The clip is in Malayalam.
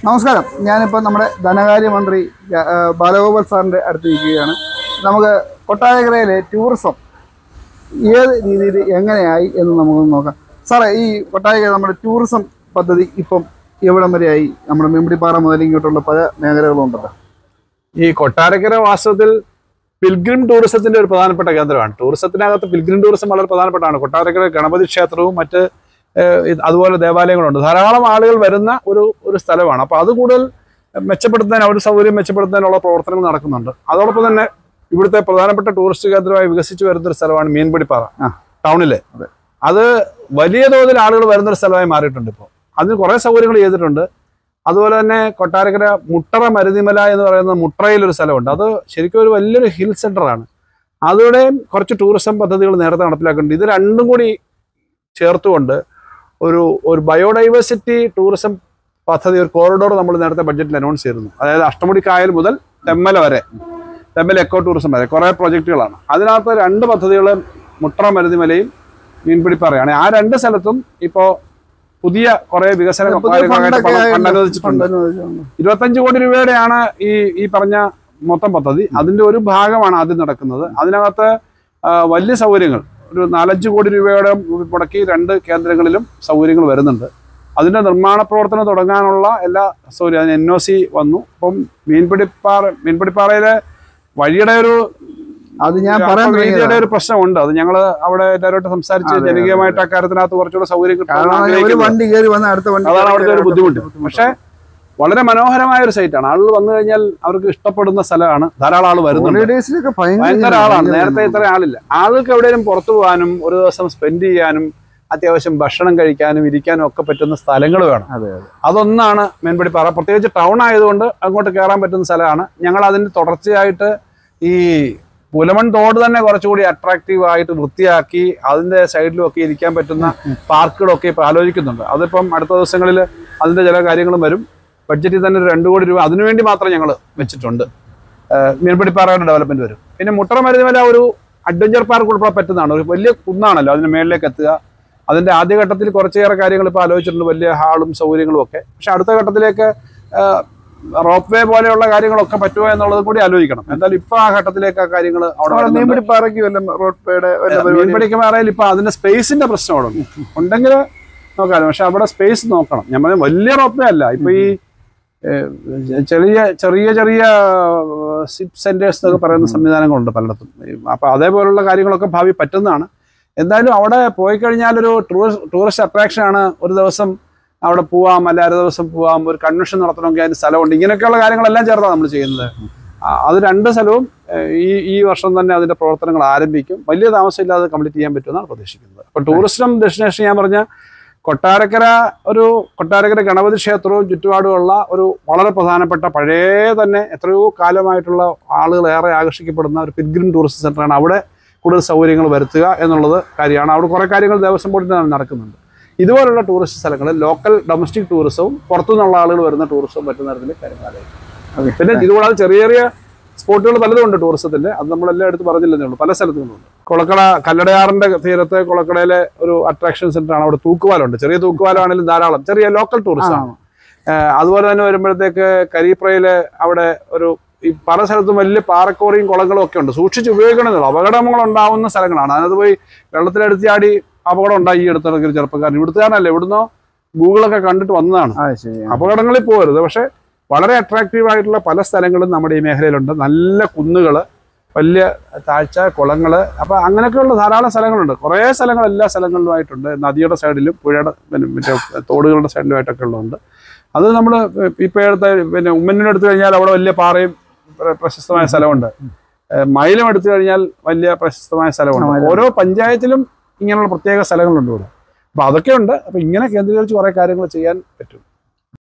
നമസ്കാരം ഞാനിപ്പോൾ നമ്മുടെ ധനകാര്യമന്ത്രി ജ- ആ, ബാലഗോപാൽ സാറിൻ്റെ അടുത്ത് ഇരിക്കുകയാണ് നമുക്ക് കൊട്ടാരക്കരയിലെ ടൂറിസം ഏത് രീതിയിൽ എങ്ങനെയായി എന്ന് നമുക്ക് നോക്കാം സാറേ ഈ കൊട്ടാരക്കര നമ്മുടെ ടൂറിസം പദ്ധതി ഇപ്പം എവിടം വരെയായി നമ്മുടെ മെമ്പിടിപ്പാറ മുതൽ ഇങ്ങോട്ടുള്ള പല മേഖലകളുണ്ടല്ലോ ഈ കൊട്ടാരക്കര വാസ്തവത്തിൽ പിൽഗ്രിം ടൂറിസത്തിന്റെ ഒരു പ്രധാനപ്പെട്ട കേന്ദ്രമാണ് ടൂറിസത്തിനകത്ത് പിൽഗ്രിം ടൂറിസം വളരെ പ്രധാനപ്പെട്ടാണ് കൊട്ടാരക്കര ഗണപതി ക്ഷേത്രവും മറ്റ് ഏഹ്, ഇത് അതുപോലെ ദേവാലയങ്ങളുണ്ട് ധാരാളം ആളുകൾ വരുന്ന ഒരു ഒരു സ്ഥലമാണ് അപ്പോൾ അത് കൂടുതൽ മെച്ചപ്പെടുത്താൻ ഒരു സൗകര്യം മെച്ചപ്പെടുത്താനുള്ള പ്രവർത്തനങ്ങൾ നടക്കുന്നുണ്ട് അതോടൊപ്പം തന്നെ ഇവിടുത്തെ പ്രധാനപ്പെട്ട ടൂറിസ്റ്റ് കേന്ദ്രമായി വികസിച്ചു വരുന്ന ഒരു സ്ഥലമാണ് മീൻപിടിപ്പാറ ആ. ടൗണിലെ അതെ. അത് വലിയ തോതിൽ ആളുകൾ വരുന്ന ഒരു സ്ഥലമായി മാറിയിട്ടുണ്ട് ഇപ്പോൾ അതിന് കുറേ സൗകര്യങ്ങൾ ചെയ്തിട്ടുണ്ട് അതുപോലെ തന്നെ കൊട്ടാരക്കര മുട്ടറ മരുതിമല എന്ന് പറയുന്ന മുട്ടറയിൽ ഒരു സ്ഥലമുണ്ട് അത് ശരിക്കും ഒരു വലിയൊരു ഹിൽ സെന്ററാണ് അതിലൂടെയും കുറച്ച് ടൂറിസം പദ്ധതികൾ നേരത്തെ നടപ്പിലാക്കുന്നുണ്ട് ഇത് രണ്ടും കൂടി ചേർത്തുകൊണ്ട് ഒരു ഒരു ബയോഡൈവേഴ്സിറ്റി ടൂറിസം പദ്ധതി ഒരു കോറിഡോർ നമ്മൾ നേരത്തെ ബഡ്ജറ്റിൽ അനൗൺസ് ചെയ്തിരുന്നു അതായത് അഷ്ടമുടി കായൽ മുതൽ തെമ്മല വരെ തെമ്മല എക്കോ ടൂറിസം വരെ കുറേ പ്രൊജക്റ്റുകളാണ് അതിനകത്ത് രണ്ട് പദ്ധതികൾ മുട്ടറ മരുതിമലയും മീൻപിടിപ്പാറയാണ് ആ രണ്ട് സ്ഥലത്തും ഇപ്പോൾ പുതിയ കുറേ വികസന പുതിയ കാര്യങ്ങളായിട്ട് ഫണ്ടൊക്കെ പണം ആയല്ലോ. ഫണ്ട് അനുവദിച്ചിട്ടുണ്ട് ഫണ്ട് അനുവദിച്ചിട്ടുണ്ട്. ഇരുപത്തഞ്ച് കോടി രൂപയുടെയാണ് ഈ ഈ പറഞ്ഞ മൊത്തം പദ്ധതി അതിന്റെ ഒരു ഭാഗമാണ് ആദ്യം നടക്കുന്നത് അതിനകത്ത് ആ, വലിയ സൗകര്യങ്ങൾ ഒരു നാലഞ്ച് കോടി രൂപയുടെ മുടക്കി രണ്ട് കേന്ദ്രങ്ങളിലും സൗകര്യങ്ങൾ വരുന്നുണ്ട് അതിന്റെ നിർമ്മാണ പ്രവർത്തനം തുടങ്ങാനുള്ള എല്ലാ സൗകര്യം അതിന് എൻ ഒ സി വന്നു അപ്പം മീൻപിടിപ്പാറ മീൻപിടിപ്പാറയിലെ വഴിയുടെ ഒരു അത് ഞാൻ പറയാൻ അല്പം വീതിയുടെ തുടങ്ങിയതാണ് ഒരു പ്രശ്നമുണ്ട് അത് ഞങ്ങൾ അവിടെ എല്ലാവരുമായിട്ട് സംസാരിച്ച് അതെ, അതെ, ജനകീയമായിട്ട് അക്കാര്യത്തിനകത്ത് കുറച്ചുകൂടെ സൗകര്യം കിട്ടുമെന്ന് കാരണം ഒരു ആഗ്രഹിക്കുന്നുണ്ട്. വണ്ടി കയറി വന്ന അടുത്ത വണ്ടി അതാണ് അവിടുത്തെ ഒരു കയറി ബുദ്ധിമുട്ട് ബുദ്ധിമുട്ടാണ്. പക്ഷേ വളരെ മനോഹരമായ ഒരു സൈറ്റാണ് ആളുകൾ വന്നു കഴിഞ്ഞാൽ അവർക്ക് ഇഷ്ടപ്പെടുന്ന സ്ഥലമാണ് ധാരാളം ആൾ വരുന്നുണ്ട് ഹോളിഡേയ്സിലൊക്കെ ഭയങ്കര ആളാണ് ഭയങ്കര നേരത്തെ ഇത്ര ആളില്ല ആൾക്ക് എവിടെയും പുറത്തു പോകാനും ഒരു ദിവസം സ്പെൻഡ് ചെയ്യാനും അത്യാവശ്യം ഭക്ഷണം കഴിക്കാനും ഇരിക്കാനും ഒക്കെ പറ്റുന്ന സ്ഥലങ്ങൾ വേണം അതെ അതെ അതൊന്നാണ് മേൻപടിപ്പാറ പ്രത്യേകിച്ച് ടൗൺ ആയതുകൊണ്ട് അങ്ങോട്ട് കയറാൻ പറ്റുന്ന സ്ഥലമാണ് ഞങ്ങൾ അതിന് തുടർച്ചയായിട്ട് ഈ പുലമൺ തോട് തന്നെ കുറച്ചുകൂടി അട്രാക്റ്റീവ് ആയിട്ട് വൃത്തിയാക്കി അതിന്റെ സൈഡിലും ഒക്കെ ഇരിക്കാൻ പറ്റുന്ന പാർക്കുകളൊക്കെ ഇപ്പോൾ ആലോചിക്കുന്നുണ്ട് അതിപ്പം അടുത്ത ദിവസങ്ങളിൽ അതിന്റെ ചില കാര്യങ്ങളും വരും ബഡ്ജറ്റിൽ തന്നെ ഒരു രണ്ട് കോടി രൂപ അതിനുവേണ്ടി മാത്രം ഞങ്ങൾ വെച്ചിട്ടുണ്ട് ഏഹ് മീൻപിടിപ്പാറയുടെ ഡെവലപ്മെന്റ് വരും പിന്നെ മുട്ടറ മരുന്നുമല ഒരു അഡ്വഞ്ചർ പാർക്ക് ഉൾപ്പെടെ പറ്റുന്നതാണ് ഒരു വലിയ കുന്നാണല്ലോ അതിന് മേളിലേക്ക് എത്തുക അതിന്റെ ആദ്യഘട്ടത്തിൽ കുറച്ചേറെ കാര്യങ്ങൾ ഇപ്പോൾ ആലോചിച്ചിട്ടുണ്ട് വലിയ ഹാളും സൗകര്യങ്ങളും ഒക്കെ പക്ഷെ അടുത്ത ഘട്ടത്തിലേക്ക് റോപ്പ് വേ പോലെയുള്ള കാര്യങ്ങളൊക്കെ പറ്റുമോ എന്നുള്ളതും കൂടി ആലോചിക്കണം എന്തായാലും ഇപ്പൊ ആ ഘട്ടത്തിലേക്ക് ആ കാര്യങ്ങൾ അവിടെ അവിടെ വരുന്നുണ്ട്. മീൻപിടിപ്പാറയ്ക്ക് വല്ല റോഡ് പേയുടെ വല്ല പരിപാടി മീൻപിടിക്കുമാറയിൽ ഇപ്പൊ അതിന്റെ സ്പേസിന്റെ പ്രശ്നം അവിടെ ഉണ്ട് ഉണ്ടെങ്കിൽ നോക്കാമല്ലോ പക്ഷെ അവിടെ സ്പേസ് നോക്കണം ഞാൻ പറഞ്ഞ വലിയ റോപ്പ് വേ അല്ല ഇപ്പൊ ഈ ഏഹ്, ചെറിയ ചെറിയ ചെറിയ സിപ്പ് സെന്റേഴ്സ് എന്നൊക്കെ പറയുന്ന സംവിധാനങ്ങളുണ്ട് പലയിടത്തും ഈ അപ്പൊ അതേപോലുള്ള കാര്യങ്ങളൊക്കെ ഭാവി പറ്റുന്നതാണ് എന്തായാലും അവിടെ പോയി കഴിഞ്ഞാൽ ഒരു ടൂറിസ്റ്റ് ടൂറിസ്റ്റ് അട്രാക്ഷൻ ആണ് ഒരു ദിവസം അവിടെ പോവാം അല്ല അര ദിവസം പോവാം ഒരു കൺവെൻഷൻ നടത്തണമെങ്കിൽ അതിന് സ്ഥലമുണ്ട് ഇങ്ങനെയൊക്കെയുള്ള കാര്യങ്ങളെല്ലാം ചേർത്താണ് നമ്മൾ ചെയ്യുന്നത് ആ, അത് രണ്ട് സ്ഥലവും ഏഹ്, ഈ ഈ വർഷം തന്നെ അതിന്റെ പ്രവർത്തനങ്ങൾ ആരംഭിക്കും വലിയ താമസമില്ലാതെ കംപ്ലീറ്റ് ചെയ്യാൻ പറ്റുമെന്നാണ് പ്രതീക്ഷിക്കുന്നത് അപ്പോൾ ടൂറിസം ഡെസ്റ്റിനേഷൻ ഞാൻ പറഞ്ഞ കൊട്ടാരക്കര ഒരു കൊട്ടാരക്കര ഗണപതി ക്ഷേത്രവും ചുറ്റുപാടുമുള്ള ഒരു വളരെ പ്രധാനപ്പെട്ട പഴയ തന്നെ എത്രയോ കാലമായിട്ടുള്ള ആളുകൾ ഏറെ ആകർഷിക്കപ്പെടുന്ന ഒരു പിൽഗ്രിം ടൂറിസ്റ്റ് സെൻ്ററാണ് അവിടെ കൂടുതൽ സൗകര്യങ്ങൾ വരുത്തുക എന്നുള്ളത് കാര്യമാണ് അവിടെ കുറേ കാര്യങ്ങൾ ദേവസ്വം ബോർഡിന് നടക്കുന്നുണ്ട് ഇതുപോലുള്ള ടൂറിസ്റ്റ് സ്ഥലങ്ങളിൽ ലോക്കൽ ഡൊമസ്റ്റിക് ടൂറിസവും പുറത്തുനിന്നുള്ള ആളുകൾ വരുന്ന ടൂറിസവും പറ്റുന്ന തരത്തിൽ കാര്യങ്ങൾ അതെ. പിന്നെ ഇതുകൂടാതെ ചെറിയ ചെറിയ സ്പോട്ടുകൾ പലതും ഉണ്ട് ടൂറിസത്തിന്റെ അത് നമ്മളെല്ലാം എടുത്ത് പറഞ്ഞില്ലെന്നേ ഉള്ളൂ പല സ്ഥലത്തുകളുണ്ട് കുളക്കട കല്ലടയാറിന്റെ തീരത്ത് കുളക്കടയിലെ ഒരു അട്രാക്ഷൻ സെന്റർ ആണ് അവിടെ തൂക്കുപാലമുണ്ട് ചെറിയ തൂക്കുപാലമാണെങ്കിലും ധാരാളം ചെറിയ ലോക്കൽ ടൂറിസം ആണ് ഏഹ് അതുപോലെ തന്നെ വരുമ്പോഴത്തേക്ക് കരിപ്രയില് അവിടെ ഒരു ഈ പല സ്ഥലത്തും വലിയ പാറക്കോറിയും കുളങ്ങളും ഒക്കെ ഉണ്ട് സൂക്ഷിച്ച് ഉപയോഗിക്കണമെന്നുള്ളൂ അപകടങ്ങൾ ഉണ്ടാവുന്ന സ്ഥലങ്ങളാണ് അതിനകത്ത് പോയി വെള്ളത്തിലെടുത്ത് ചാടി അപകടം ഉണ്ടായി ഈ അടുത്തിടയ്ക്ക് ഒരു ചെറുപ്പക്കാരൻ ഇവിടുത്തുകാരനല്ല ഇവിടുന്നോ ഗൂഗിളൊക്കെ കണ്ടിട്ട് വന്നതാണ് ആ ശരി അപകടങ്ങളിൽ പോകരുത് പക്ഷെ വളരെ അട്രാക്റ്റീവ് ആയിട്ടുള്ള പല സ്ഥലങ്ങളും നമ്മുടെ ഈ മേഖലയിലുണ്ട് നല്ല കുന്നുകൾ വലിയ താഴ്ച കുളങ്ങൾ അപ്പോൾ അങ്ങനെയൊക്കെയുള്ള ധാരാളം സ്ഥലങ്ങളുണ്ട് കുറേ സ്ഥലങ്ങൾ എല്ലാ സ്ഥലങ്ങളിലുമായിട്ടുണ്ട് നദിയുടെ സൈഡിലും പുഴയുടെ പിന്നെ മറ്റേ തോടുകളുടെ സൈഡിലുമായിട്ടൊക്കെ ഉള്ളതുണ്ട് അത് നമ്മൾ ഇപ്പോൾ എടുത്ത പിന്നെ ഉമ്മന്നിനെ എടുത്തു കഴിഞ്ഞാൽ അവിടെ വലിയ പാറയും പ്ര- പ്രശസ്തമായ സ്ഥലമുണ്ട് ഏഹ് മയിലും എടുത്തു കഴിഞ്ഞാൽ വലിയ പ്രശസ്തമായ സ്ഥലമുണ്ട് മയിലും. ഓരോ പഞ്ചായത്തിലും ഇങ്ങനെയുള്ള പ്രത്യേക സ്ഥലങ്ങളുണ്ട് ഇവിടെ അപ്പോൾ അതൊക്കെ ഉണ്ട് അപ്പോൾ ഇങ്ങനെ കേന്ദ്രീകരിച്ച് കുറേ കാര്യങ്ങൾ ചെയ്യാൻ പറ്റും